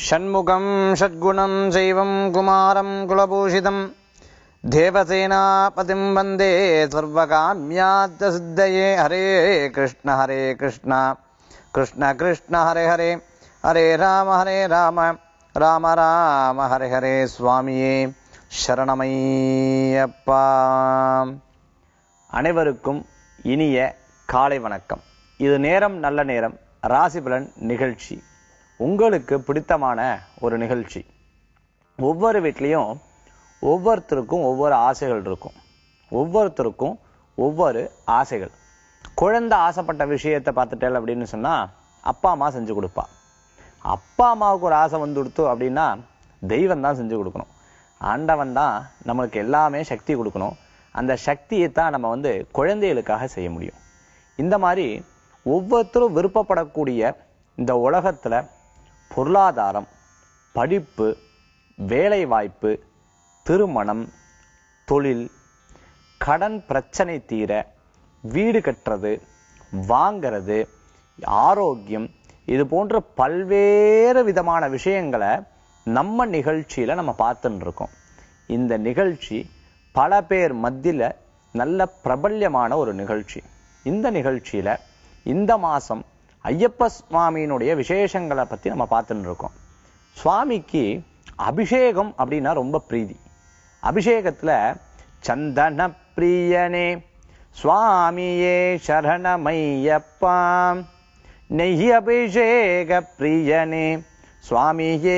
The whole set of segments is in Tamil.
षण्मुखं षड्गुणं शैवं कुमारं कुलभूषितं देवसेनापतिं वन्दे सर्वकाम्याद्यसिद्धये हरे कृष्ण हरे कृष्ण कृष्ण कृष्ण हरे हरे हरे राम हरे राम ராம ராம ஹரே ஹரே சுவாமியே சரணமையப்பா அனைவருக்கும் இனிய காலை வணக்கம் இது நேரம் நல்ல நேரம் ராசிபலன் நிகழ்ச்சி உங்களுக்கு பிடித்தமான ஒரு நிகழ்ச்சி ஒவ்வொரு வீட்லேயும் ஒவ்வொருத்தருக்கும் ஒவ்வொரு ஆசைகள் இருக்கும் ஒவ்வொருத்தருக்கும் ஒவ்வொரு ஆசைகள் குழந்தை ஆசைப்பட்ட விஷயத்தை பார்த்துட்டேன் அப்படின்னு சொன்னா அப்பா அம்மா செஞ்சு கொடுப்பா அப்பா அம்மாவுக்கு ஒரு ஆசை வந்து கொடுத்து அப்படின்னா தெய்வம் தான் செஞ்சு கொடுக்கணும் ஆண்டவன் தான் நம்மளுக்கு எல்லாமே சக்தி கொடுக்கணும் அந்த சக்தியை தான் நம்ம வந்து குழந்தைகளுக்காக செய்ய முடியும் இந்த மாதிரி ஒவ்வொருத்தரும் விருப்பப்படக்கூடிய இந்த உலகத்துல பொருளாதாரம் படிப்பு வேலை வாய்ப்பு திருமணம் தொழில் கடன் பிரச்சனை தீர வீடு கட்டுறது வாங்கிறது ஆரோக்கியம் இது போன்ற பல்வேறு விதமான விஷயங்களை நம்ம நிகழ்ச்சியில நம்ம பார்த்துட்டு இருக்கோம் இந்த நிகழ்ச்சி பல பேர் மத்தியில நல்ல பிரபல்யமான ஒரு நிகழ்ச்சி இந்த நிகழ்ச்சியில இந்த மாசம் ஐயப்ப சுவாமியினுடைய விசேஷங்களை பத்தி நம்ம பார்த்துட்டு இருக்கோம் சுவாமிக்கு அபிஷேகம் அப்படின்னா ரொம்ப பிரீதி அபிஷேகத்துல சந்தன பிரியனே சுவாமியே சரணமையப்பா நெய் அபிஷேக பிரியனே சுவாமியே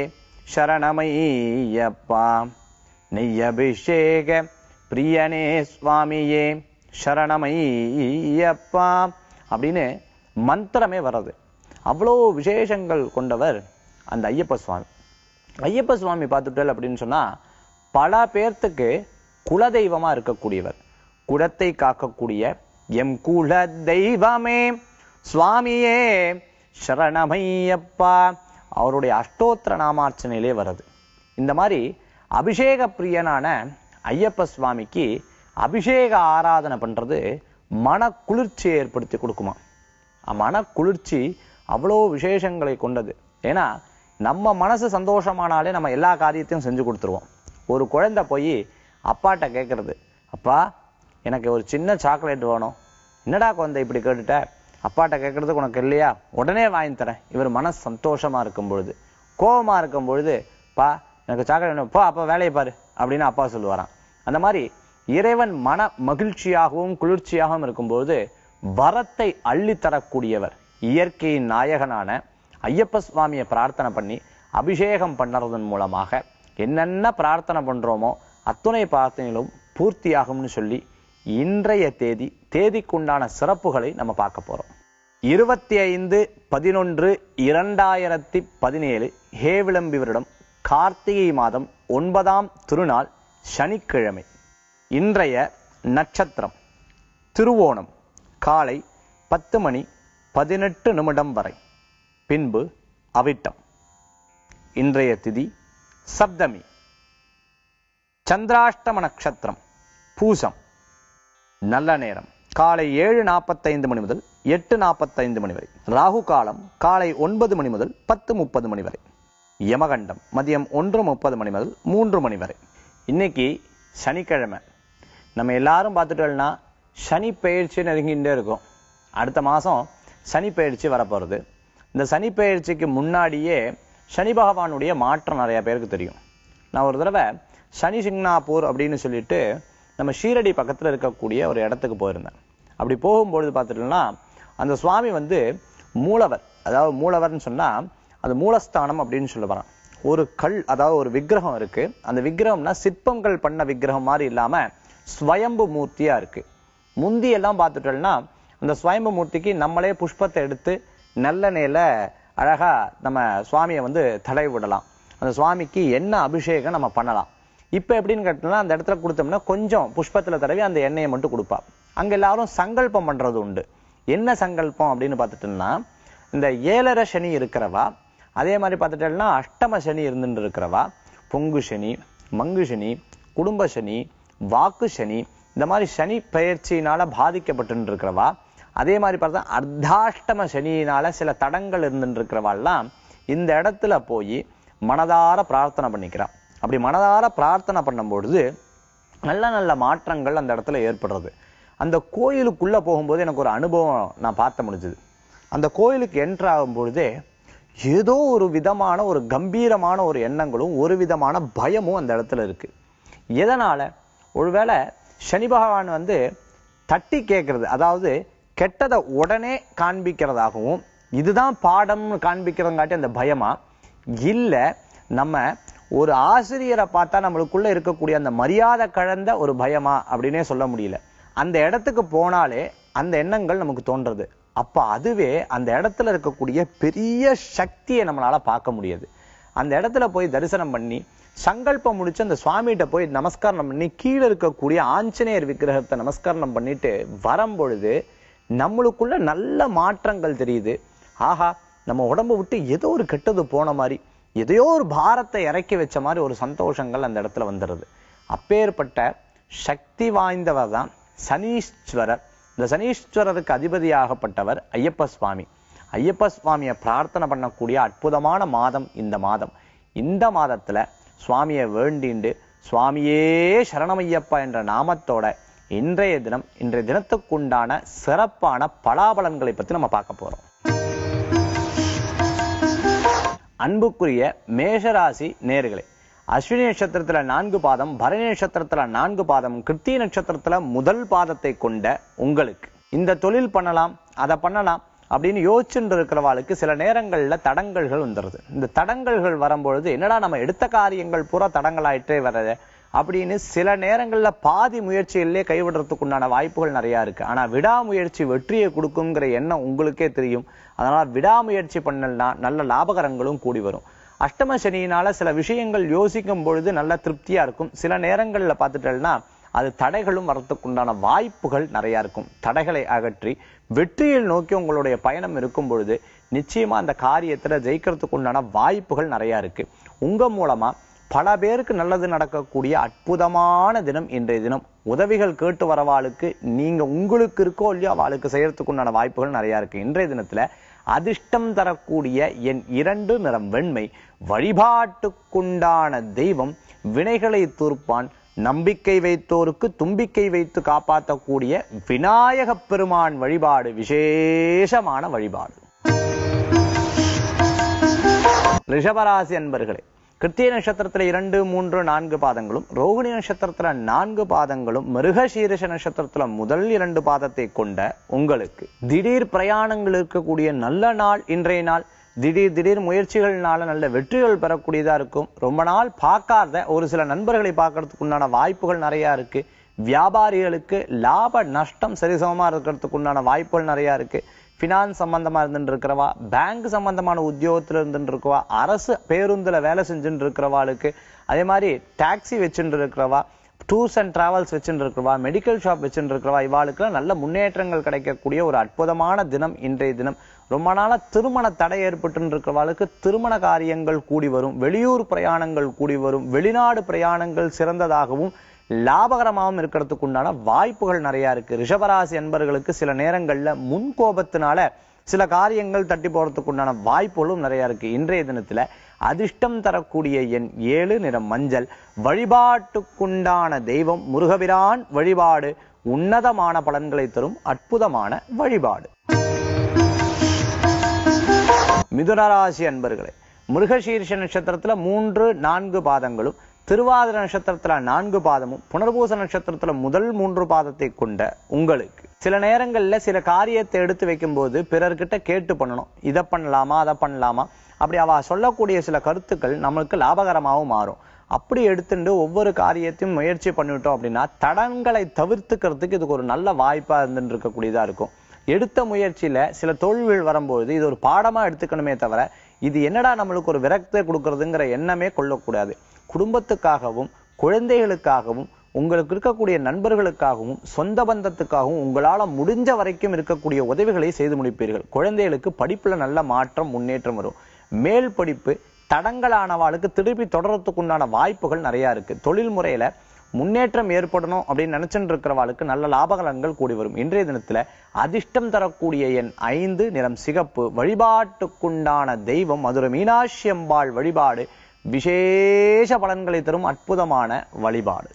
சரணமையப்பா நெய் அபிஷேக பிரியனே சுவாமியே சரணமையப்பா அப்படின்னு மந்திரமே வர்றது அவ்வளோ விசேஷங்கள் கொண்டவர் அந்த ஐயப்ப சுவாமி ஐயப்ப சுவாமி பார்த்துட்டல் அப்படின்னு சொன்னா பல பேர்த்துக்கு குலதெய்வமா இருக்கக்கூடியவர் குலத்தை காக்கக்கூடிய எம் குல தெய்வமே சுவாமியே சரணமையப்பா அவருடைய அஷ்டோத்திர நாமார்ச்சனையிலே வருது இந்த மாதிரி அபிஷேக பிரியனான ஐயப்ப சுவாமிக்கு அபிஷேக ஆராதனை பண்றது மன குளிர்ச்சியை ஏற்படுத்தி கொடுக்குமா மன குளிர்ச்சி அவ்வளோ விசேஷங்களை கொண்டது ஏன்னா நம்ம மனசு சந்தோஷமானாலே நம்ம எல்லா காரியத்தையும் செஞ்சு கொடுத்துருவோம் ஒரு குழந்தை போய் அப்பாட்ட கேட்கறது அப்பா எனக்கு ஒரு சின்ன சாக்லேட் வேணும் என்னடா குழந்தை இப்படி கேட்டுட்ட அப்பாட்ட கேட்கறதுக்கு உனக்கு இல்லையா உடனே வாங்கி தரேன் இவர் மனசு சந்தோஷமா இருக்கும் பொழுது கோபமா இருக்கும் பொழுது பா எனக்கு சாக்லேட் வேணும் பா அப்பா வேலையை பாரு அப்படின்னு அப்பா சொல்லுவாராம் அந்த மாதிரி இறைவன் மன மகிழ்ச்சியாகவும் குளிர்ச்சியாகவும் இருக்கும்போது வரத்தை அள்ளி தரக்கூடியவர் இயற்கையின் நாயகனான ஐயப்ப சுவாமியை பிரார்த்தனை பண்ணி அபிஷேகம் பண்ணுறதன் மூலமாக என்னென்ன பிரார்த்தனை பண்றோமோ அத்துணை பிரார்த்தனைகளும் பூர்த்தியாகும்னு சொல்லி இன்றைய தேதி தேதிக்குண்டான சிறப்புகளை நம்ம பார்க்க போறோம் இருபத்தி ஐந்து பதினொன்று இரண்டாயிரத்தி பதினேழு ஹேவிளம்பி வருடம் கார்த்திகை மாதம் ஒன்பதாம் திருநாள் சனிக்கிழமை இன்றைய நட்சத்திரம் திருவோணம் காலை பத்து மணி பதினெட்டு நிமிடம் வரை பின்பு அவிட்டம் இன்றைய திதி சப்தமி சந்திராஷ்டம நட்சத்திரம் பூசம் நல்ல நேரம் காலை ஏழு நாற்பத்தைந்து மணி முதல் எட்டு நாற்பத்தைந்து மணி வரை ராகு காலம் காலை ஒன்பது மணி முதல் பத்து முப்பது மணி வரை யமகண்டம் மதியம் ஒன்று முப்பது மணி முதல் மூன்று மணி வரை இன்னைக்கு சனிக்கிழமை நம்ம எல்லாரும் பார்த்துட்டோம்னா சனி பயிற்சி நெருங்கிட்டே இருக்கும் அடுத்த மாதம் சனி பயிற்சி வரப்போகிறது இந்த சனி பயிற்சிக்கு முன்னாடியே சனி பகவானுடைய மாற்றம் நிறைய பேருக்கு தெரியும் நான் ஒரு தடவை சனி சிங்னாப்பூர் அப்படின்னு சொல்லிட்டு நம்ம ஷீரடி பக்கத்தில் இருக்கக்கூடிய ஒரு இடத்துக்கு போயிருந்தேன் அப்படி போகும்பொழுது பார்த்துட்டோம்னா அந்த சுவாமி வந்து மூலவர் அதாவது மூலவர்னு சொன்னால் அது மூலஸ்தானம் அப்படின்னு சொல்லுவாங்க ஒரு கல் அதாவது ஒரு விக்கிரகம் இருக்கு அந்த விக்கிரகம்னா சிற்பங்கள் பண்ண விக்கிரகம் மாதிரி இல்லாம ஸ்வயம்பு மூர்த்தியா இருக்கு முந்தி எல்லாம் பார்த்துட்டோம்னா அந்த ஸ்வயம்பு மூர்த்திக்கு நம்மளே புஷ்பத்தை எடுத்து நல்ல நேல அழகா நம்ம சுவாமியை வந்து தடை விடலாம் அந்த சுவாமிக்கு என்ன அபிஷேகம் நம்ம பண்ணலாம் இப்ப எப்படின்னு கேட்டோம்னா அந்த இடத்துல கொடுத்தோம்னா கொஞ்சம் புஷ்பத்துல தடவி அந்த எண்ணெயை மட்டும் கொடுப்பா அங்க எல்லாரும் சங்கல்பம் பண்றது உண்டு என்ன சங்கல்பம் அப்படின்னு பார்த்துட்டோம்னா இந்த ஏழரை சனி இருக்கிறவா அதே மாதிரி பார்த்துட்டோம்னா அஷ்டம சனி இருந்துட்டு இருக்கிறவா பொங்கு சனி மங்கு சனி குடும்ப சனி வாக்கு சனி இந்த மாதிரி சனி பயிற்சியினால பாதிக்கப்பட்டு இருக்கிறவா அதே மாதிரி பார்த்தா அர்த்தாஷ்டம சனியினால சில தடங்கள் இருந்துட்டு இருக்கிறவாள்லாம் இந்த இடத்துல போய் மனதார பிரார்த்தனை பண்ணிக்கிறான் அப்படி மனதார பிரார்த்தனை பண்ணும் பொழுது நல்ல நல்ல மாற்றங்கள் அந்த இடத்துல ஏற்படுறது அந்த கோயிலுக்குள்ள போகும்போது எனக்கு ஒரு அனுபவம் நான் பார்த்த முடிஞ்சது அந்த கோயிலுக்கு என்ட்ரு ஆகும் பொழுதே ஏதோ ஒரு விதமான ஒரு கம்பீரமான ஒரு எண்ணங்களும் ஒரு விதமான பயமும் அந்த இடத்துல இருக்கு எதனால ஒருவேளை சனி பகவான் வந்து தட்டி கேட்கறது அதாவது கெட்டதை உடனே காண்பிக்கிறதாகவும் இதுதான் பாடம்னு காண்பிக்கிறதுங்காட்டி அந்த பயமா இல்ல நம்ம ஒரு ஆசிரியரை பார்த்தா நம்மளுக்குள்ள இருக்கக்கூடிய அந்த மரியாதை கழந்த ஒரு பயமா அப்படின்னே சொல்ல முடியல அந்த இடத்துக்கு போனாலே அந்த எண்ணங்கள் நமக்கு தோன்றது அப்ப அதுவே அந்த இடத்துல இருக்கக்கூடிய பெரிய சக்தியை நம்மளால பார்க்க முடியாது அந்த இடத்துல போய் தரிசனம் பண்ணி சங்கல்பம் முடிச்சு அந்த சுவாமிகிட்ட போய் நமஸ்காரம் பண்ணி கீழே இருக்கக்கூடிய ஆஞ்சநேயர் விக்கிரகத்தை நமஸ்காரம் பண்ணிட்டு வரும்பொழுது நம்மளுக்குள்ள நல்ல மாற்றங்கள் தெரியுது ஆஹா நம்ம உடம்பு விட்டு ஏதோ ஒரு கெட்டது போன மாதிரி எதையோ ஒரு பாரத்தை இறக்கி வச்ச மாதிரி ஒரு சந்தோஷங்கள் அந்த இடத்துல வந்துடுது அப்பேற்பட்ட சக்தி வாய்ந்தவர் தான் சனீஸ்வரர் இந்த சனீஸ்வரருக்கு அதிபதியாகப்பட்டவர் ஐயப்ப சுவாமி ஐயப்ப சுவாமியை பிரார்த்தனை பண்ணக்கூடிய அற்புதமான மாதம் இந்த மாதம் இந்த மாதத்துல சுவாமியை வேண்டிண்டு சுவாமியே சரணமையப்பா என்ற நாமத்தோட இன்றைய தினம் இன்றைய தினத்துக்குண்டான சிறப்பான பலாபலன்களை பத்தி நம்ம பார்க்க போறோம் அன்புக்குரிய மேஷராசி நேர்களே அஸ்வினி நட்சத்திரத்துல நான்கு பாதம் பரணி நட்சத்திரத்துல நான்கு பாதம் கிருத்திய நட்சத்திரத்துல முதல் பாதத்தை கொண்ட உங்களுக்கு இந்த தொழில் பண்ணலாம் அதை பண்ணலாம் அப்படின்னு யோசிச்சுட்டு இருக்கிறவாளுக்கு சில நேரங்கள்ல தடங்கல்கள் வந்துடுது இந்த தடங்கல்கள் வரும்பொழுது என்னடா நம்ம எடுத்த காரியங்கள் பூரா தடங்களாயிட்டே வர்றது அப்படின்னு சில நேரங்கள்ல பாதி முயற்சிகளிலே கைவிடுறதுக்கு உண்டான வாய்ப்புகள் நிறைய இருக்கு ஆனா விடாமுயற்சி வெற்றியை கொடுக்குங்கிற எண்ணம் உங்களுக்கே தெரியும் அதனால விடாமுயற்சி பண்ணலனா நல்ல லாபகரங்களும் கூடி வரும் அஷ்டம சனியினால சில விஷயங்கள் யோசிக்கும் பொழுது நல்ல திருப்தியா இருக்கும் சில நேரங்கள்ல பார்த்துட்டேன்னா அது தடைகளும் வரத்துக்குண்டான வாய்ப்புகள் நிறைய இருக்கும் தடைகளை அகற்றி வெற்றியில் நோக்கி உங்களுடைய பயணம் இருக்கும் பொழுது நிச்சயமா அந்த காரியத்துல ஜெயிக்கிறதுக்கு உண்டான வாய்ப்புகள் நிறைய இருக்கு உங்க மூலமா பல பேருக்கு நல்லது நடக்கக்கூடிய அற்புதமான தினம் இன்றைய தினம் உதவிகள் கேட்டு வரவாளுக்கு நீங்க உங்களுக்கு இருக்கோ இல்லையோ அவளுக்கு செய்யறதுக்கு உண்டான வாய்ப்புகள் நிறைய இருக்கு இன்றைய தினத்துல அதிர்ஷ்டம் தரக்கூடிய என் இரண்டு நிறம் வெண்மை வழிபாட்டுக்குண்டான தெய்வம் வினைகளை தூர்ப்பான் நம்பிக்கை வைத்தோருக்கு தும்பிக்கை வைத்து காப்பாற்றக்கூடிய விநாயகப் பெருமான் வழிபாடு விசேஷமான வழிபாடு ரிஷபராசி அன்பர்களே கிருத்திய நட்சத்திரத்துல இரண்டு மூன்று நான்கு பாதங்களும் ரோகிணி நட்சத்திரத்துல நான்கு பாதங்களும் மிருகசீரிஷ நட்சத்திரத்துல முதல் இரண்டு பாதத்தை கொண்ட உங்களுக்கு திடீர் பிரயாணங்கள் இருக்கக்கூடிய நல்ல நாள் இன்றைய நாள் திடீர் திடீர் முயற்சிகள்னால நல்ல வெற்றிகள் பெறக்கூடியதா இருக்கும் ரொம்ப நாள் பார்க்காத ஒரு சில நண்பர்களை பார்க்கறதுக்கு உண்டான வாய்ப்புகள் நிறைய இருக்கு வியாபாரிகளுக்கு லாப நஷ்டம் சரிசமமா இருக்கிறதுக்கு உண்டான வாய்ப்புகள் நிறைய இருக்கு ஃபினான்ஸ் சம்பந்தமா இருந்துட்டு இருக்கிறவா பேங்க் சம்பந்தமான உத்தியோகத்துல இருந்துட்டு இருக்கவா அரசு பேருந்துல வேலை செஞ்சுட்டு இருக்கிறவாளுக்கு அதே மாதிரி டாக்ஸி வச்சுட்டு இருக்கிறவா டூர்ஸ் அண்ட் டிராவல்ஸ் வச்சுட்டு இருக்கிறவா மெடிக்கல் ஷாப் வச்சுட்டு இருக்கிறவா இவாளுக்குலாம் நல்ல முன்னேற்றங்கள் கிடைக்கக்கூடிய ஒரு அற்புதமான தினம் இன்றைய தினம் ரொம்ப நாளா திருமண தடை ஏற்பட்டு இருக்கிறவாளுக்கு திருமண காரியங்கள் கூடி வரும் வெளியூர் பிரயாணங்கள் கூடி வரும் வெளிநாடு பிரயாணங்கள் சிறந்ததாகவும் லாபகரமாகவும் இருக்கிறதுக்கு உண்டான வாய்ப்புகள் நிறைய இருக்கு ரிஷபராசி அன்பர்களுக்கு சில நேரங்கள்ல முன் கோபத்தினால சில காரியங்கள் தட்டி போறதுக்கு உண்டான வாய்ப்புகளும் நிறைய இருக்கு இன்றைய தினத்துல அதிர்ஷ்டம் தரக்கூடிய எண் ஏழு நிறம் மஞ்சள் வழிபாட்டுக்குண்டான தெய்வம் முருகபிரான் வழிபாடு உன்னதமான பலன்களை தரும் அற்புதமான வழிபாடு மிதுனராசி அன்பர்களே மிருகசீர்ஷ நட்சத்திரத்துல மூன்று நான்கு பாதங்களும் திருவாதிர நட்சத்திரத்துல நான்கு பாதமும் புனர்பூச நட்சத்திரத்துல முதல் மூன்று பாதத்தை கொண்ட உங்களுக்கு சில நேரங்கள்ல சில காரியத்தை எடுத்து வைக்கும்போது பிறர்கிட்ட கேட்டு பண்ணணும் இதை பண்ணலாமா அதை பண்ணலாமா அப்படி அவ சொல்லக்கூடிய சில கருத்துக்கள் நம்மளுக்கு லாபகரமாகவும் மாறும் அப்படி எடுத்துட்டு ஒவ்வொரு காரியத்தையும் முயற்சி பண்ணிவிட்டோம் அப்படின்னா தடங்களை தவிர்த்துக்கிறதுக்கு இதுக்கு ஒரு நல்ல வாய்ப்பா இருந்துட்டு இருக்கக்கூடியதா இருக்கும் எடுத்த முயற்சியில சில தோல்விகள் வரும்போது இது ஒரு பாடமா எடுத்துக்கணுமே தவிர இது என்னடா நம்மளுக்கு ஒரு விரக்தியை கொடுக்கறதுங்கிற எண்ணமே கொள்ளக்கூடாது குடும்பத்துக்காகவும் குழந்தைகளுக்காகவும் உங்களுக்கு இருக்கக்கூடிய நண்பர்களுக்காகவும் சொந்த பந்தத்துக்காகவும் உங்களால முடிஞ்ச வரைக்கும் இருக்கக்கூடிய உதவிகளை செய்து முடிப்பீர்கள் குழந்தைகளுக்கு படிப்புல நல்ல மாற்றம் முன்னேற்றம் வரும் மேல் படிப்பு தடங்கலானவாளுக்கு திருப்பி தொடரத்துக்குண்டான வாய்ப்புகள் நிறைய இருக்கு தொழில் முறையில முன்னேற்றம் ஏற்படணும் அப்படின்னு நினைச்சுட்டு இருக்கிறவாளுக்கு நல்ல லாபகலங்கள் கூடி வரும் இன்றைய தினத்துல அதிர்ஷ்டம் தரக்கூடிய எண் ஐந்து நிறம் சிகப்பு வழிபாட்டுக்குண்டான தெய்வம் மதுரை மீனாட்சி அம்பாள் வழிபாடு விசேஷ பலன்களை தரும் அற்புதமான வழிபாடு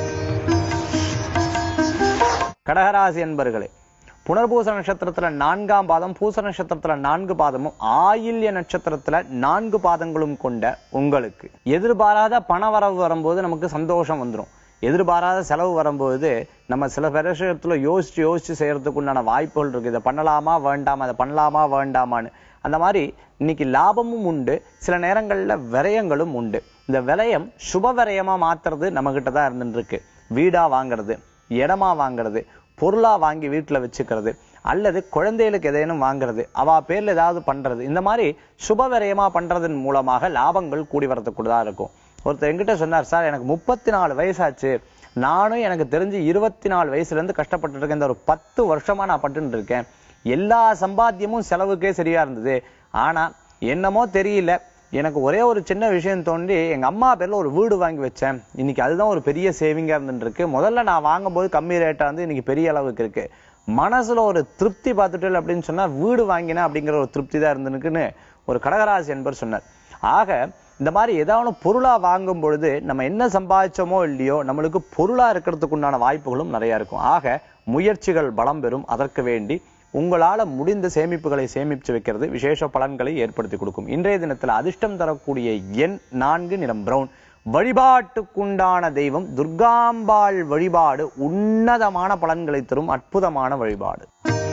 கடகராசி என்பர்களே புனர்பூச நட்சத்திரத்துல நான்காம் பாதம் பூச நட்சத்திரத்துல நான்கு பாதமும் ஆயில்ய நட்சத்திரத்துல நான்கு பாதங்களும் கொண்ட உங்களுக்கு எதிர்பாராத பண வரவு வரும்போது நமக்கு சந்தோஷம் வந்துடும் எதிர்பாராத செலவு வரும்போது நம்ம சில விஷயத்துல யோசிச்சு யோசிச்சு செய்யறதுக்கு உண்டான வாய்ப்புகள் இருக்கு இதை பண்ணலாமா வேண்டாமா அதை பண்ணலாமா வேண்டாமான்னு அந்த மாதிரி இன்னைக்கு லாபமும் உண்டு சில நேரங்கள்ல விரயங்களும் உண்டு இந்த விரயம் சுப விரயமா மாத்துறது நம்ம கிட்ட தான் இருந்துட்டு இருக்கு வீடா வாங்குறது இடமா வாங்குறது பொருளா வாங்கி வீட்டுல வச்சுக்கிறது அல்லது குழந்தைகளுக்கு எதேனும் வாங்குறது அவ பேர்ல ஏதாவது பண்றது இந்த மாதிரி சுப விரயமா பண்றதன் மூலமாக லாபங்கள் கூடி வரதுக்குள்ளதா இருக்கும் ஒருத்தர் என்கிட்ட சொன்னார் சார் எனக்கு முப்பத்தி நாலு வயசாச்சு நானும் எனக்கு தெரிஞ்சு இருபத்தி நாலு வயசுல இருந்து கஷ்டப்பட்டு இருக்கேன் இந்த ஒரு பத்து வருஷமா நான் பட்டுட்டு இருக்கேன் எல்லா சம்பாத்தியமும் செலவுக்கே சரியா இருந்தது ஆனா என்னமோ தெரியல எனக்கு ஒரே ஒரு சின்ன விஷயம் தோண்டி எங்க அம்மா பேர்ல ஒரு வீடு வாங்கி வச்சேன் இன்னைக்கு அதுதான் ஒரு பெரிய சேவிங்கா இருந்துட்டு இருக்கு முதல்ல நான் வாங்கும்போது கம்மி ரேட்டா வந்து இன்னைக்கு பெரிய அளவுக்கு இருக்கு மனசுல ஒரு திருப்தி பார்த்துட்டு அப்படின்னு சொன்னா வீடு வாங்கினேன் அப்படிங்கிற ஒரு திருப்தி தான் இருந்துருக்குன்னு ஒரு கடகராசி என்பர் சொன்னார் ஆக இந்த மாதிரி ஏதாவது பொருளா வாங்கும் பொழுது நம்ம என்ன சம்பாதிச்சோமோ இல்லையோ நம்மளுக்கு பொருளா இருக்கிறதுக்கு உண்டான வாய்ப்புகளும் நிறைய இருக்கும் ஆக முயற்சிகள் பலம் பெறும் அதற்கு வேண்டி உங்களால முடிந்த சேமிப்புகளை சேமிச்சு வைக்கிறது விசேஷ பலன்களை ஏற்படுத்தி கொடுக்கும் இன்றைய தினத்துல அதிர்ஷ்டம் தரக்கூடிய எண் நான்கு நிறம் பிரவுன் வழிபாட்டுக்குண்டான தெய்வம் துர்காம்பாள் வழிபாடு உன்னதமான பலன்களை தரும் அற்புதமான வழிபாடு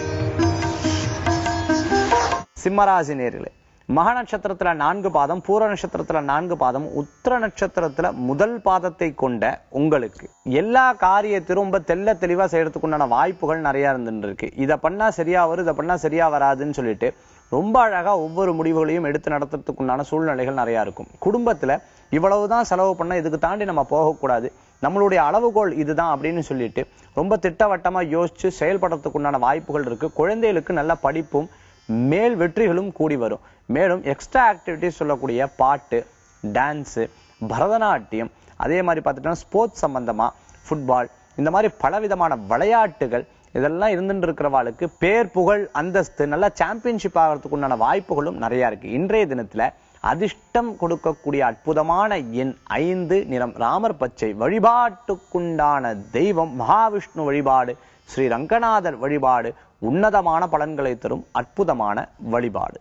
சிம்மராசி நேர்களே மக நட்சத்திரத்துல நான்கு பாதம் பூர நட்சத்திரத்துல நான்கு பாதம் உத்திர நட்சத்திரத்துல முதல் பாதத்தை கொண்ட உங்களுக்கு எல்லா காரியத்திலும் ரொம்ப தெல்ல தெளிவா செய்யறதுக்கு உண்டான வாய்ப்புகள் நிறைய இருந்துட்டு இருக்கு இதை பண்ணா சரியா வரும் இதை பண்ணா சரியா வராதுன்னு சொல்லிட்டு ரொம்ப அழகா ஒவ்வொரு முடிவுகளையும் எடுத்து நடத்துறதுக்கு உண்டான சூழ்நிலைகள் நிறைய இருக்கும் குடும்பத்துல இவ்வளவுதான் செலவு பண்ணா இதுக்கு தாண்டி நம்ம போகக்கூடாது நம்மளுடைய அளவுகோல் இதுதான் அப்படின்னு சொல்லிட்டு ரொம்ப திட்டவட்டமா யோசிச்சு செயல்படுறதுக்கு உண்டான வாய்ப்புகள் இருக்கு குழந்தைகளுக்கு நல்ல படிப்பும் மேல் வெற்றிகளும் கூடி வரும் மேலும் எக்ஸ்ட்ரா ஆக்டிவிட்டிஸ் சொல்லக்கூடிய பாட்டு டான்ஸு பரதநாட்டியம் அதே மாதிரி பார்த்துட்டோம்னா ஸ்போர்ட்ஸ் சம்பந்தமா ஃபுட்பால் இந்த மாதிரி பலவிதமான விளையாட்டுகள் இதெல்லாம் இருந்துட்டு இருக்கிறவாளுக்கு பேர் புகழ் அந்தஸ்து நல்லா சாம்பியன்ஷிப் ஆகிறதுக்கு உண்டான வாய்ப்புகளும் நிறைய இருக்கு இன்றைய தினத்துல அதிர்ஷ்டம் கொடுக்கக்கூடிய அற்புதமான எண் ஐந்து நிறம் ராமர் பச்சை வழிபாட்டுக்குண்டான தெய்வம் மகாவிஷ்ணு வழிபாடு ஸ்ரீ ரங்கநாதர் வழிபாடு உன்னதமான பலன்களை தரும் அற்புதமான வழிபாடு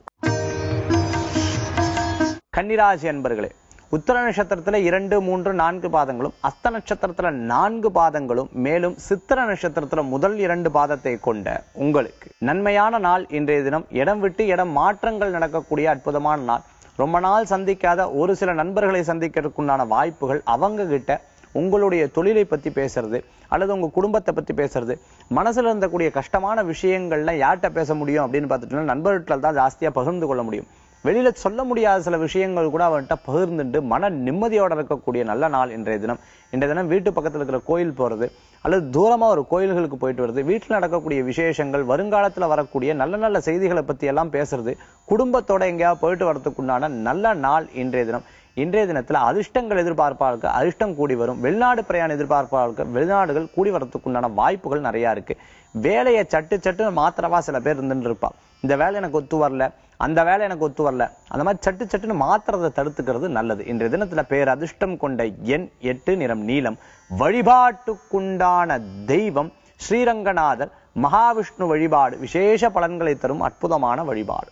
கன்னிராசி அன்பர்களே உத்தர நட்சத்திரத்துல இரண்டு மூன்று நான்கு பாதங்களும் அஸ்த நட்சத்திரத்துல நான்கு பாதங்களும் மேலும் சித்திர நட்சத்திரத்துல முதல் இரண்டு பாதத்தை கொண்ட உங்களுக்கு நன்மையான நாள் இன்றைய தினம் இடம் விட்டு இடம் மாற்றங்கள் நடக்கக்கூடிய அற்புதமான நாள் ரொம்ப நாள் சந்திக்காத ஒரு சில நண்பர்களை சந்திக்கிறதுக்குண்டான வாய்ப்புகள் அவங்க கிட்ட உங்களுடைய தொழிலை பத்தி பேசுறது அல்லது உங்க குடும்பத்தை பத்தி பேசுறது மனசுல இருந்தக்கூடிய கஷ்டமான விஷயங்கள்ல யார்கிட்ட பேச முடியும் அப்படின்னு பார்த்துட்டோம்னா நண்பர்கிட்ட தான் ஜாஸ்தியா பகிர்ந்து கொள்ள முடியும் வெளியில சொல்ல முடியாத சில விஷயங்கள் கூட அவன்கிட்ட பகிர்ந்துட்டு மன நிம்மதியோட இருக்கக்கூடிய நல்ல நாள் இன்றைய தினம் இன்றைய தினம் வீட்டு பக்கத்துல இருக்கிற கோயில் போறது அல்லது தூரமா ஒரு கோயில்களுக்கு போயிட்டு வருது வீட்டுல நடக்கக்கூடிய விசேஷங்கள் வருங்காலத்துல வரக்கூடிய நல்ல நல்ல செய்திகளை பத்தி எல்லாம் பேசுறது குடும்பத்தோட எங்கேயாவது போயிட்டு வரதுக்குண்டான நல்ல நாள் இன்றைய தினம் இன்றைய தினத்துல அதிர்ஷ்டங்கள் எதிர்பார்ப்பாருக்கு அதிர்ஷ்டம் கூடி வரும் வெளிநாடு பிரயாணம் எதிர்பார்ப்பாருக்கு வெளிநாடுகள் கூடி வரதுக்குண்டான வாய்ப்புகள் நிறைய இருக்கு வேலையை சட்டு சட்டு மாத்திரவா சில பேர் இருந்துட்டு இருப்பா இந்த வேலை எனக்கு ஒத்து வரல அந்த வேலை எனக்கு ஒத்து வரல அந்த மாதிரி சட்டு சட்டுன்னு மாத்திரத்தை தடுத்துக்கிறது நல்லது இன்றைய தினத்துல பேர் அதிர்ஷ்டம் கொண்ட எண் எட்டு நிறம் நீலம் வழிபாட்டுக்குண்டான தெய்வம் ஸ்ரீரங்கநாதர் மகாவிஷ்ணு வழிபாடு விசேஷ பலன்களை தரும் அற்புதமான வழிபாடு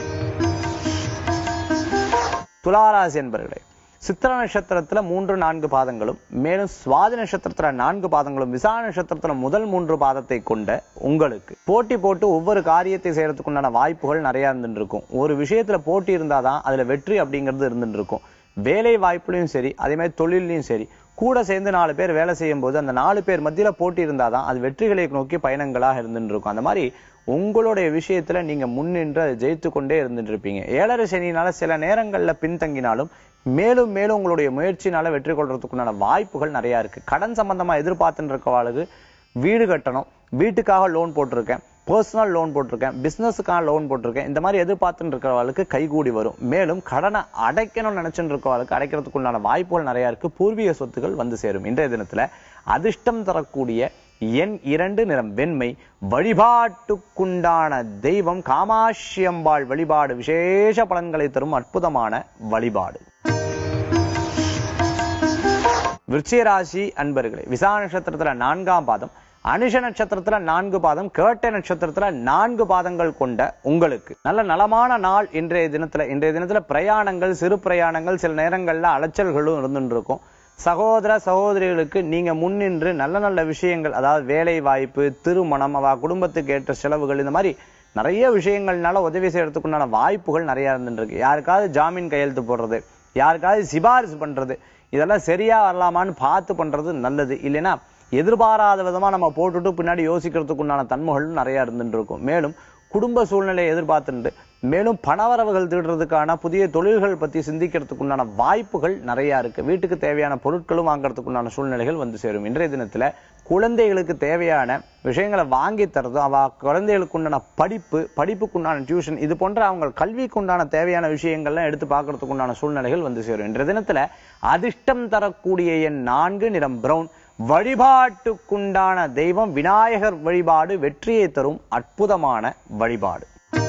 துளாராசி என்பர்களே சித்திர நட்சத்திரத்துல மூன்று நான்கு பாதங்களும் மேலும் சுவாதி நட்சத்திரத்துல நான்கு பாதங்களும் விசா நட்சத்திரத்துல முதல் மூன்று பாதத்தை கொண்ட உங்களுக்கு போட்டி போட்டு ஒவ்வொரு காரியத்தை செய்யறதுக்கு உண்டான வாய்ப்புகள் நிறைய இருந்துட்டு இருக்கும் ஒரு விஷயத்துல போட்டி இருந்தாதான் அதுல வெற்றி அப்படிங்கிறது இருந்துட்டு இருக்கும் வேலை வாய்ப்புலையும் சரி அதே மாதிரி தொழிலையும் சரி கூட சேர்ந்து நாலு பேர் வேலை செய்யும் போது அந்த நாலு பேர் மத்தியில போட்டி இருந்தாதான் அது வெற்றிகளை நோக்கி பயணங்களாக இருந்துட்டு இருக்கும் அந்த மாதிரி உங்களுடைய விஷயத்துல நீங்க முன்னின்று அதை ஜெயித்து கொண்டே இருந்துட்டு இருப்பீங்க ஏழரை சனினால சில நேரங்கள்ல பின்தங்கினாலும் மேலும் மேலும் உங்களுடைய முயற்சினால வெற்றி கொள்றதுக்குண்டான வாய்ப்புகள் நிறைய இருக்கு கடன் சம்பந்தமா எதிர்பார்த்துட்டு இருக்கவாளுக்கு வீடு கட்டணும் வீட்டுக்காக லோன் போட்டிருக்கேன் பர்சனல் லோன் போட்டிருக்கேன் பிசினஸுக்கான லோன் போட்டிருக்கேன் இந்த மாதிரி எதிர்பார்த்துட்டு இருக்கிறவர்களுக்கு கைகூடி வரும் மேலும் கடனை அடைக்கணும்னு நினைச்சுட்டு இருக்கிறவர்களுக்கு அடைக்கிறதுக்கு உண்டான வாய்ப்புகள் நிறைய இருக்கு பூர்வீக சொத்துக்கள் வந்து சேரும் இன்றைய தினத்துல அதிர்ஷ்டம் தரக்கூடிய எண் இரண்டு நிறம் வெண்மை வழிபாட்டுக்குண்டான தெய்வம் காமாட்சி அம்பாள் வழிபாடு விசேஷ பலன்களை தரும் அற்புதமான வழிபாடு விருச்சிக ராசி அன்பர்களே விசா நட்சத்திரத்துல நான்காம் பாதம் அனுஷ நட்சத்திரத்துல நான்கு பாதம் கேட்ட நட்சத்திரத்துல நான்கு பாதங்கள் கொண்ட உங்களுக்கு நல்ல நலமான நாள் இன்றைய தினத்துல இன்றைய தினத்துல பிரயாணங்கள் சிறு பிரயாணங்கள் சில நேரங்கள்ல அலைச்சல்களும் இருந்துட்டு இருக்கும் சகோதர சகோதரிகளுக்கு நீங்க முன்னின்று நல்ல நல்ல விஷயங்கள் அதாவது வேலை வாய்ப்பு திருமணம் அவ குடும்பத்துக்கு ஏற்ற செலவுகள் இந்த மாதிரி நிறைய விஷயங்கள்னால உதவி செய்யறதுக்குண்டான வாய்ப்புகள் நிறைய இருந்துட்டு இருக்கு யாருக்காவது ஜாமீன் கையெழுத்து போடுறது யாருக்காவது சிபாரிசு பண்றது இதெல்லாம் சரியா வரலாமான்னு பார்த்து பண்றது நல்லது இல்லைன்னா எதிர்பாராத விதமா நம்ம போட்டுட்டு பின்னாடி யோசிக்கிறதுக்கு உண்டான தன்மைகள் நிறைய இருந்துட்டு இருக்கும் மேலும் குடும்ப சூழ்நிலையை எதிர்பார்த்துட்டு மேலும் பணவரவுகள் தேடுறதுக்கான புதிய தொழில்கள் பத்தி சிந்திக்கிறதுக்கு உண்டான வாய்ப்புகள் நிறைய இருக்கு வீட்டுக்கு தேவையான பொருட்களும் வாங்குறதுக்கு உண்டான சூழ்நிலைகள் வந்து சேரும் இன்றைய தினத்துல குழந்தைகளுக்கு தேவையான விஷயங்களை வாங்கி தரதும் அவ குழந்தைகளுக்கு உண்டான படிப்பு படிப்புக்கு உண்டான டியூஷன் இது போன்ற அவங்க கல்விக்கு உண்டான தேவையான விஷயங்கள்லாம் எடுத்து பார்க்கறதுக்கு உண்டான சூழ்நிலைகள் வந்து சேரும் இன்றைய தினத்துல அதிர்ஷ்டம் தரக்கூடிய எண் நான்கு நிறம் பிரவுன் வழிபாட்டுக்குண்டான தெய்வம் விநாயகர் வழிபாடு வெற்றியை தரும் அற்புதமான வழிபாடு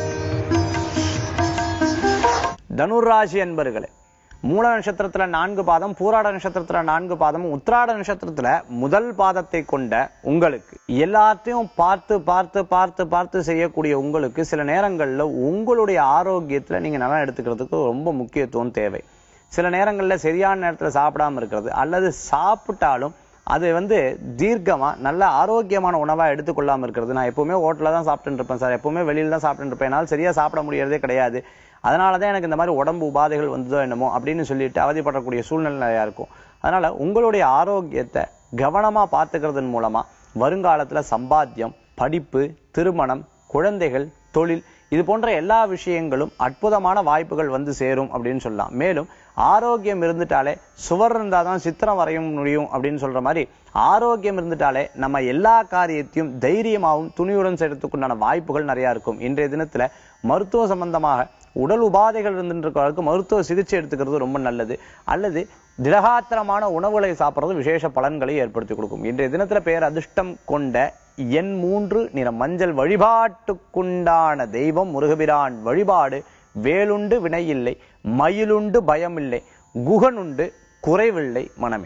தனுராசி அன்பர்களே மூல நட்சத்திரத்துல நான்கு பாதம் பூராட நட்சத்திரத்துல நான்கு பாதம் உத்திராட நட்சத்திரத்துல முதல் பாதத்தை கொண்ட உங்களுக்கு எல்லாத்தையும் பார்த்து பார்த்து பார்த்து பார்த்து செய்யக்கூடிய உங்களுக்கு சில நேரங்கள்ல உங்களுடைய ஆரோக்கியத்துல நீங்க நல்லா எடுத்துக்கிறதுக்கு ரொம்ப முக்கியத்துவம் தேவை சில நேரங்கள்ல சரியான நேரத்துல சாப்பிடாம இருக்கிறது அல்லது சாப்பிட்டாலும் அது வந்து தீர்க்கமா நல்ல ஆரோக்கியமான உணவா எடுத்துக்கொள்ளாம இருக்கிறது நான் எப்பவுமே ஹோட்டல்ல தான் சாப்பிட்டுட்டு இருப்பேன் சார் எப்பவுமே வெளியில தான் சாப்பிட்டுட்டு இருப்பேன் என்னால் சரியா சாப்பிட முடியறதே கிடையாது அதனாலதான் எனக்கு இந்த மாதிரி உடம்பு உபாதைகள் வந்ததோ என்னமோ அப்படின்னு சொல்லிட்டு அவதிப்படக்கூடிய சூழ்நிலை நிறையா இருக்கும் அதனால உங்களுடைய ஆரோக்கியத்தை கவனமா பார்த்துக்கிறதன் மூலமா வருங்காலத்துல சம்பாத்தியம் படிப்பு திருமணம் குழந்தைகள் தொழில் இது போன்ற எல்லா விஷயங்களும் அற்புதமான வாய்ப்புகள் வந்து சேரும் அப்படின்னு சொல்லலாம் மேலும் ஆரோக்கியம் இருந்துட்டாலே சுவர் இருந்தாதான் சித்திரம் வரைய முடியும் அப்படின்னு சொல்ற மாதிரி ஆரோக்கியம் இருந்துட்டாலே நம்ம எல்லா காரியத்தையும் தைரியமாகவும் துணியுடன் செய்யறதுக்குண்டான வாய்ப்புகள் நிறைய இருக்கும் இன்றைய தினத்துல மருத்துவ சம்பந்தமாக உடல் உபாதைகள் இருந்துருக்கிறவர்களுக்கு மருத்துவ சிகிச்சை எடுத்துக்கிறது ரொம்ப நல்லது அல்லது திடகாத்திரமான உணவுகளை சாப்பிட்றது விசேஷ பலன்களை ஏற்படுத்தி கொடுக்கும் இன்றைய தினத்துல பேர் அதிர்ஷ்டம் கொண்ட எண் மூன்று நிற மஞ்சள் வழிபாட்டுக்குண்டான தெய்வம் முருகபிரான் வழிபாடு வேலுண்டு வினையில்லை மயிலுண்டு பயமில்லை குகனுண்டு குறைவில்லை மனமே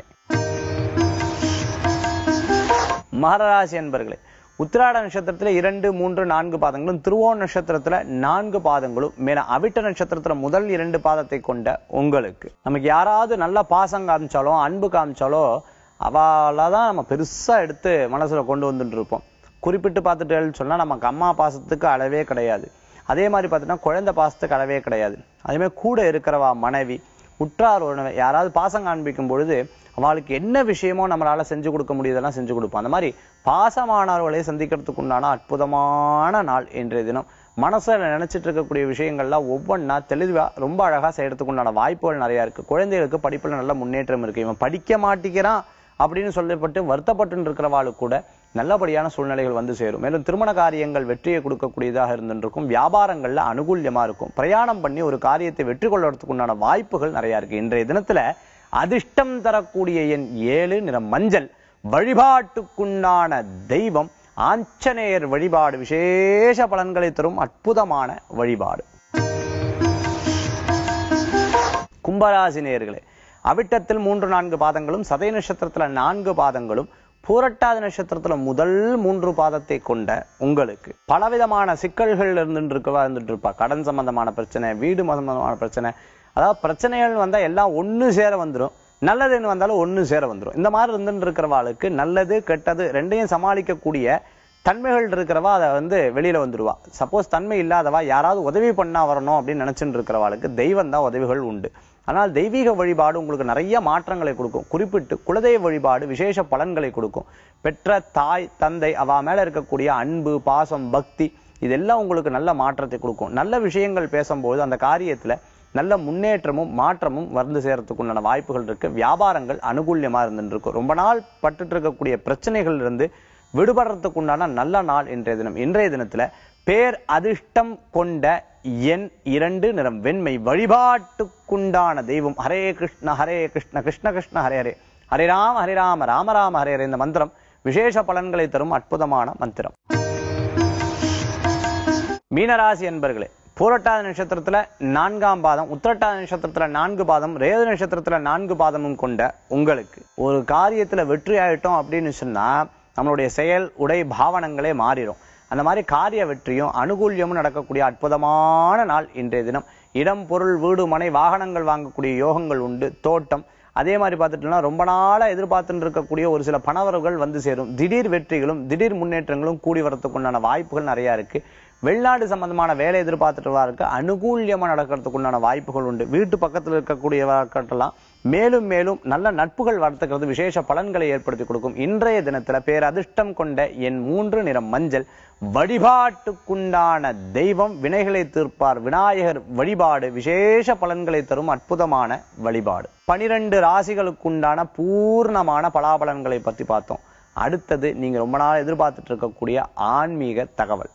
மகராசி என்பர்களே உத்திராட நட்சத்திரத்துல இரண்டு மூன்று நான்கு பாதங்களும் திருவோண நட்சத்திரத்துல நான்கு பாதங்களும் மேல அவிட்ட நட்சத்திரத்துல முதல் இரண்டு பாதத்தை கொண்ட உங்களுக்கு நமக்கு யாராவது நல்ல பாசம் காமிச்சாலோ அன்பு காமிச்சாலோ அவளை தான் நம்ம பெருசா எடுத்து மனசுல கொண்டு வந்துட்டு இருப்போம் குறிப்பிட்டு பார்த்துட்டேன்னு சொன்னா நமக்கு அம்மா பாசத்துக்கு அளவே கிடையாது அதே மாதிரி பார்த்தீங்கன்னா குழந்தை பாசத்துக்கு அளவே கிடையாது அதே மாதிரி கூட இருக்கிறவா மனைவி உற்றார் உறவினர் யாராவது பாசம் காண்பிக்கும் பொழுது அவளுக்கு என்ன விஷயமோ நம்மளால செஞ்சு கொடுக்க முடியுதெல்லாம் செஞ்சு கொடுப்போம் அந்த மாதிரி பாசமானவர்களை சந்திக்கிறதுக்கு உண்டான அற்புதமான நாள் இன்றைய தினம் மனசுல நினைச்சிட்டு இருக்கக்கூடிய விஷயங்கள்லாம் ஒவ்வொன்றா தெளிவா ரொம்ப அழகா செய்யறதுக்கு உண்டான வாய்ப்புகள் நிறைய இருக்கு குழந்தைகளுக்கு படிப்புல நல்ல முன்னேற்றம் இருக்கு இவன் படிக்க மாட்டேங்கிறான் அப்படின்னு சொல்லப்பட்டு வருத்தப்பட்டு இருக்கிறவாளுக்கு கூட நல்லபடியான சூழ்நிலைகள் வந்து சேரும் மேலும் திருமண காரியங்கள் வெற்றியை கொடுக்கக்கூடியதாக இருந்துருக்கும் வியாபாரங்கள்ல அனுகூல்யமா இருக்கும் பிரயாணம் பண்ணி ஒரு காரியத்தை வெற்றி கொள்வதற்கு உண்டான வாய்ப்புகள் நிறைய இருக்கு இன்றைய தினத்துல அதிர்ஷ்டம் தரக்கூடிய எண் ஏழு நிறம் மஞ்சள் வழிபாட்டுக்குண்டான தெய்வம் ஆஞ்சநேயர் வழிபாடு விசேஷ பலன்களை தரும் அற்புதமான வழிபாடு கும்பராசி நேயர்களே அவிட்டத்தில் மூன்று நான்கு பாதங்களும் சதய நட்சத்திரத்துல நான்கு பாதங்களும் பூரட்டாதி நட்சத்திரத்துல முதல் மூன்று பாதத்தை கொண்ட உங்களுக்கு பலவிதமான சிக்கல்கள் இருந்துட்டு இருக்கவா இருந்துட்டு இருப்பா கடன் சம்பந்தமான பிரச்சனை வீடு சம்பந்தமான பிரச்சனை அதாவது பிரச்சனைகள் வந்தா எல்லாம் ஒண்ணு சேர வந்துரும் நல்லதுன்னு வந்தாலும் ஒண்ணு சேர வந்துரும் இந்த மாதிரி இருந்துட்டு இருக்கிறவாளுக்கு நல்லது கெட்டது ரெண்டையும் சமாளிக்கக்கூடிய தன்மைகள் இருக்கிறவா அதை வந்து வெளியில வந்துடுவா சப்போஸ் தன்மை இல்லாதவா யாராவது உதவி பண்ணா வரணும் அப்படின்னு நினைச்சுட்டு இருக்கிறவாளுக்கு தெய்வம் தான் உதவிகள் உண்டு ஆனால் தெய்வீக வழிபாடு உங்களுக்கு நிறைய மாற்றங்களை கொடுக்கும் குறிப்பிட்டு குலதெய்வ வழிபாடு விசேஷ பலன்களை கொடுக்கும் பெற்ற தாய் தந்தை அவ மேல இருக்கக்கூடிய அன்பு பாசம் பக்தி இதெல்லாம் உங்களுக்கு நல்ல மாற்றத்தை கொடுக்கும் நல்ல விஷயங்கள் பேசும்போது அந்த காரியத்துல நல்ல முன்னேற்றமும் மாற்றமும் வந்து சேரத்துக்கு உண்டான வாய்ப்புகள் இருக்கு வியாபாரங்கள் அனுகூல்யமா இருந்துட்டு இருக்கும் ரொம்ப நாள் பட்டுட்டு இருக்கக்கூடிய பிரச்சனைகள் இருந்து விடுபடுறதுக்கு உண்டான நல்ல நாள் இன்றைய தினம் இன்றைய தினத்துல பேர் அதிர்ஷ்டம் கொண்ட எண் இரண்டு நிறம் வெண்மை வழிபாட்டுக்குண்டான தெய்வம் ஹரே கிருஷ்ண ஹரே கிருஷ்ண கிருஷ்ண கிருஷ்ண ஹரே ஹரே ஹரே ராம ஹரே ராம ராம ராம ஹரே ஹரே இந்த மந்திரம் விசேஷ பலன்களை தரும் அற்புதமான மந்திரம் மீனராசி என்பர்களே பூரட்டாத நட்சத்திரத்துல நான்காம் பாதம் உத்திரட்டாத நட்சத்திரத்துல நான்கு பாதம் ரேது நட்சத்திரத்துல நான்கு பாதமும் கொண்ட உங்களுக்கு ஒரு காரியத்துல வெற்றி ஆயிட்டோம் அப்படின்னு சொன்னா நம்மளுடைய செயல் உடை பாவனங்களே மாறிடும் அந்த மாதிரி காரிய வெற்றியும் அனுகூல்யமும் நடக்கக்கூடிய அற்புதமான நாள் இன்றைய தினம் இடம் பொருள் வீடு மனை வாகனங்கள் வாங்கக்கூடிய யோகங்கள் உண்டு தோட்டம் அதே மாதிரி பார்த்துட்டோம்னா ரொம்ப நாளா எதிர்பார்த்துட்டு இருக்கக்கூடிய ஒரு சில பணவரவுகள் வந்து சேரும் திடீர் வெற்றிகளும் திடீர் முன்னேற்றங்களும் கூடி வரதுக்கு உண்டான வாய்ப்புகள் நிறைய இருக்கு வெளிநாடு சம்பந்தமான வேலை எதிர்பார்த்துட்டு அனுகூல்யமா நடக்கிறதுக்கு உண்டான வாய்ப்புகள் உண்டு வீட்டு பக்கத்தில் இருக்கக்கூடியவர்களெல்லாம் மேலும் மேலும் நல்ல நட்புகள் வளர்த்துக்கிறது விசேஷ பலன்களை ஏற்படுத்தி கொடுக்கும் இன்றைய தினத்துல பேரதிர்ஷ்டம் கொண்ட என் மூன்று நிறம் மஞ்சள் வழிபாட்டுக்குண்டான தெய்வம் வினைகளை தீர்ப்பார் விநாயகர் வழிபாடு விசேஷ பலன்களை தரும் அற்புதமான வழிபாடு பனிரெண்டு ராசிகளுக்குண்டான பூர்ணமான பலாபலன்களை பத்தி பார்த்தோம் அடுத்தது நீங்க ரொம்ப நாள் எதிர்பார்த்துட்டு இருக்கக்கூடிய ஆன்மீக தகவல்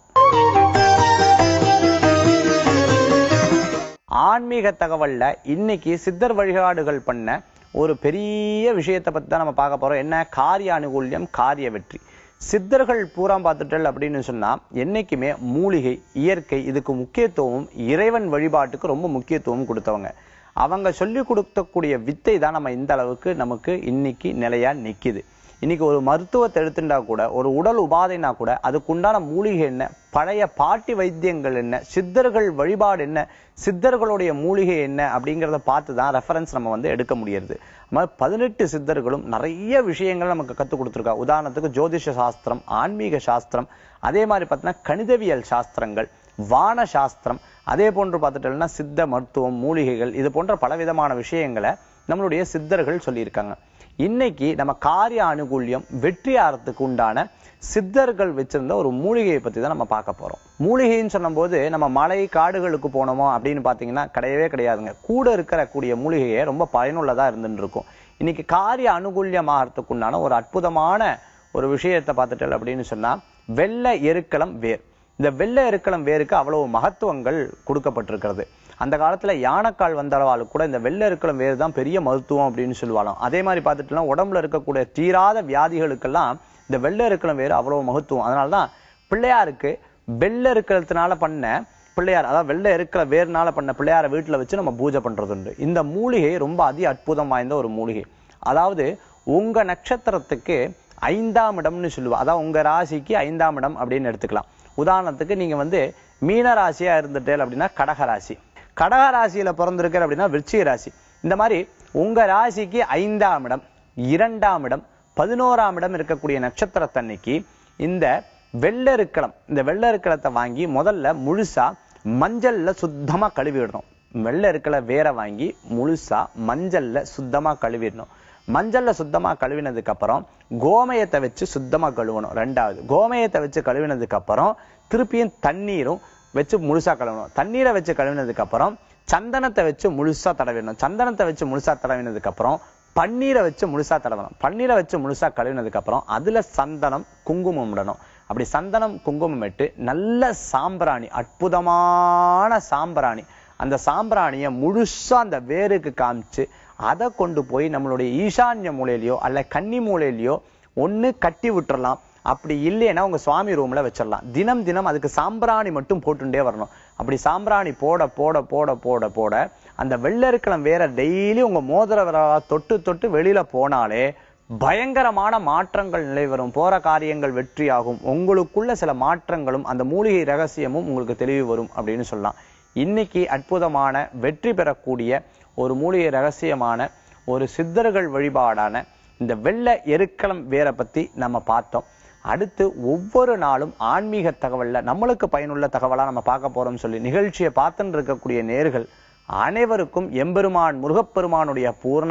ஆன்மீக தகவல்ல இன்னைக்கு சித்தர் வழிபாடுகள் பண்ண ஒரு பெரிய விஷயத்தை பத்தி தான் நம்ம பார்க்க போறோம் என்ன காரிய அனுகூல்யம் காரிய வெற்றி சித்தர்கள் பூரா பார்த்துட்டல் அப்படின்னு சொன்னா என்னைக்குமே மூலிகை இயற்கை இதுக்கு முக்கியத்துவம் இறைவன் வழிபாட்டுக்கு ரொம்ப முக்கியத்துவம் கொடுத்தவங்க அவங்க சொல்லி கொடுக்கக்கூடிய வித்தை தான் நம்ம இந்த அளவுக்கு நமக்கு இன்னைக்கு நிலையா நிக்குது இன்னைக்கு ஒரு மருத்துவத்தை எடுத்துட்டா கூட ஒரு உடல் உபாதைனா கூட அதுக்குண்டான மூலிகை என்ன பழைய பாட்டி வைத்தியங்கள் என்ன சித்தர்கள் வழிபாடு என்ன சித்தர்களுடைய மூலிகை என்ன அப்படிங்கிறத பார்த்து தான் ரெஃபரன்ஸ் நம்ம வந்து எடுக்க முடியுது மாதிரி பதினெட்டு சித்தர்களும் நிறைய விஷயங்கள் நமக்கு கற்றுக் கொடுத்துருக்கா உதாரணத்துக்கு ஜோதிஷ சாஸ்திரம் ஆன்மீக சாஸ்திரம் அதே மாதிரி பார்த்தீங்கன்னா கணிதவியல் சாஸ்திரங்கள் வான சாஸ்திரம் அதே போன்று பார்த்துட்டோம்னா சித்த மருத்துவம் மூலிகைகள் இது போன்ற பலவிதமான விஷயங்களை நம்மளுடைய சித்தர்கள் சொல்லியிருக்காங்க இன்னைக்கு நம்ம காரிய அனுகூல்யம் வெற்றி ஆறதுக்கு உண்டான சித்தர்கள் வச்சிருந்த ஒரு மூலிகையை பத்தி தான் நம்ம பார்க்க போறோம் மூலிகைன்னு சொன்னபோது நம்ம மலை காடுகளுக்கு போனோமோ அப்படின்னு பாத்தீங்கன்னா கிடையவே கிடையாதுங்க கூட இருக்கிற கூடிய மூலிகையே ரொம்ப பயனுள்ளதா இருந்துட்டு இருக்கும் இன்னைக்கு காரிய அனுகூல்யமாகறதுக்கு உண்டான ஒரு அற்புதமான ஒரு விஷயத்தை பார்த்துட்டல் அப்படின்னு சொன்னா வெள்ளை எருக்களம் வேர் இந்த வெள்ளை எருக்களம் வேருக்கு அவ்வளவு மகத்துவங்கள் கொடுக்கப்பட்டிருக்கிறது அந்த காலத்துல யானைக்கால் வந்தளவாளுக்கு கூட இந்த வெள்ளை எருக்களம் வேறு தான் பெரிய மருத்துவம் அப்படின்னு சொல்லுவாங்க அதே மாதிரி பார்த்துட்டுலாம் உடம்புல இருக்கக்கூடிய தீராத வியாதிகளுக்கெல்லாம் இந்த வெள்ளை எருக்களம் வேறு அவ்வளவு மகத்துவம் அதனாலதான் பிள்ளையாருக்கு வெள்ளை இருக்கிறதுனால பண்ண பிள்ளையார் அதாவது வெள்ளை இருக்கிற வேர்னால பண்ண பிள்ளையார வீட்டுல வச்சு நம்ம பூஜை பண்றது உண்டு இந்த மூலிகை ரொம்ப அதி அற்புதம் வாய்ந்த ஒரு மூலிகை அதாவது உங்க நட்சத்திரத்துக்கு ஐந்தாம் இடம்னு சொல்லுவா அதாவது உங்க ராசிக்கு ஐந்தாம் இடம் அப்படின்னு எடுத்துக்கலாம் உதாரணத்துக்கு நீங்க வந்து மீன ராசியா இருந்துட்டேல் அப்படின்னா கடக ராசி கடக ராசியில பிறந்திருக்கிற அப்படின்னா விருச்சிக ராசி இந்த மாதிரி உங்க ராசிக்கு ஐந்தாம் இடம் இரண்டாம் இடம் பதினோராம் இடம் இருக்கக்கூடிய நட்சத்திரத்தன்னைக்கு இந்த வெள்ளெருக்களம் இந்த வெள்ளெருக்களத்தை வாங்கி முதல்ல முழுசா மஞ்சள்ல சுத்தமா கழுவிடணும் வெள்ளெருக்களை வேற வாங்கி முழுசா மஞ்சள்ல சுத்தமா கழுவிடணும் மஞ்சள்ல சுத்தமா கழுவினதுக்கு அப்புறம் கோமயத்தை வச்சு சுத்தமா கழுவணும் ரெண்டாவது கோமயத்தை வச்சு கழுவினதுக்கு அப்புறம் திருப்பியும் தண்ணீரும் வச்சு முழுசா கழுவணும் தண்ணீரை வச்சு கழுவினதுக்கு அப்புறம் சந்தனத்தை வச்சு முழுசா தடவிடணும் சந்தனத்தை வச்சு முழுசா தடவினதுக்கு அப்புறம் பன்னீரை வச்சு முழுசா தடவணும் பன்னீரை வச்சு முழுசா கழுவினதுக்கு அப்புறம் அதுல சந்தனம் குங்குமம் இடணும் அப்படி சந்தனம் குங்குமம் இட்டு நல்ல சாம்பிராணி அற்புதமான சாம்பிராணி அந்த சாம்பிராணியை முழுசா அந்த வேருக்கு காமிச்சு அதை கொண்டு போய் நம்மளுடைய ஈசான்ய மூலையிலயோ அல்ல கன்னி மூலையிலயோ ஒண்ணு கட்டி விட்டுறலாம் அப்படி இல்லைன்னா உங்க சுவாமி ரூம்ல வச்சிடலாம் தினம் தினம் அதுக்கு சாம்பிராணி மட்டும் போட்டுட்டே வரணும் அப்படி சாம்பிராணி போட போட போட போட போட அந்த வெள்ளெருக்களம் வேற டெய்லி உங்க மோதிர விரலா தொட்டு தொட்டு வெளியில போனாலே பயங்கரமான மாற்றங்கள் நிலை வரும் போற காரியங்கள் வெற்றியாகும் உங்களுக்குள்ள சில மாற்றங்களும் அந்த மூலிகை ரகசியமும் உங்களுக்கு தெளிவு வரும் அப்படின்னு சொல்லலாம் இன்னைக்கு அற்புதமான வெற்றி பெறக்கூடிய ஒரு மூலிகை ரகசியமான ஒரு சித்தர்கள் வழிபாடான இந்த வெள்ளை எருக்களம் வேற பத்தி நம்ம பார்த்தோம் அடுத்து ஒவ்வொரு நாளும் ஆன்மீக தகவல்ல நம்மளுக்கு பயனுள்ள தகவலா நம்ம பார்க்க போறோம் சொல்லி நிகழ்ச்சியை பார்த்துட்டு இருக்கக்கூடிய நேர்கள் அனைவருக்கும் எம்பெருமான் முருகப்பெருமானுடைய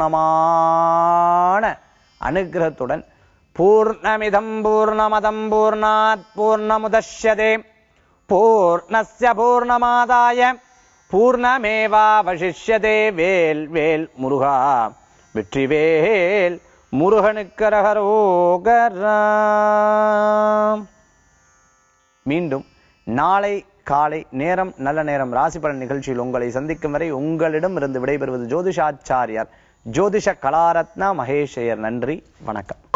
பூர்ணமான அனுகிரகத்துடன் பூர்ணமிதம் பூர்ணமதம் பூர்ணாத் பூர்ணமுதஷ்யதே பூர்ணஸ்ய பூர்ணமாதாய பூர்ணமேவாவசிஷ்யதே வேல் வேல் முருகா வெற்றிவேல் முருகனுக்கரகரோகரா மீண்டும் நாளை காலை நேரம் நல்ல நேரம் ராசி பலன் நிகழ்ச்சியில் உங்களை சந்திக்கும் வரை உங்களிடம் இருந்து விடைபெறுவது ஜோதிஷாச்சாரியார் ஜோதிஷ கலாரத்னா மகேஷையர் நன்றி வணக்கம்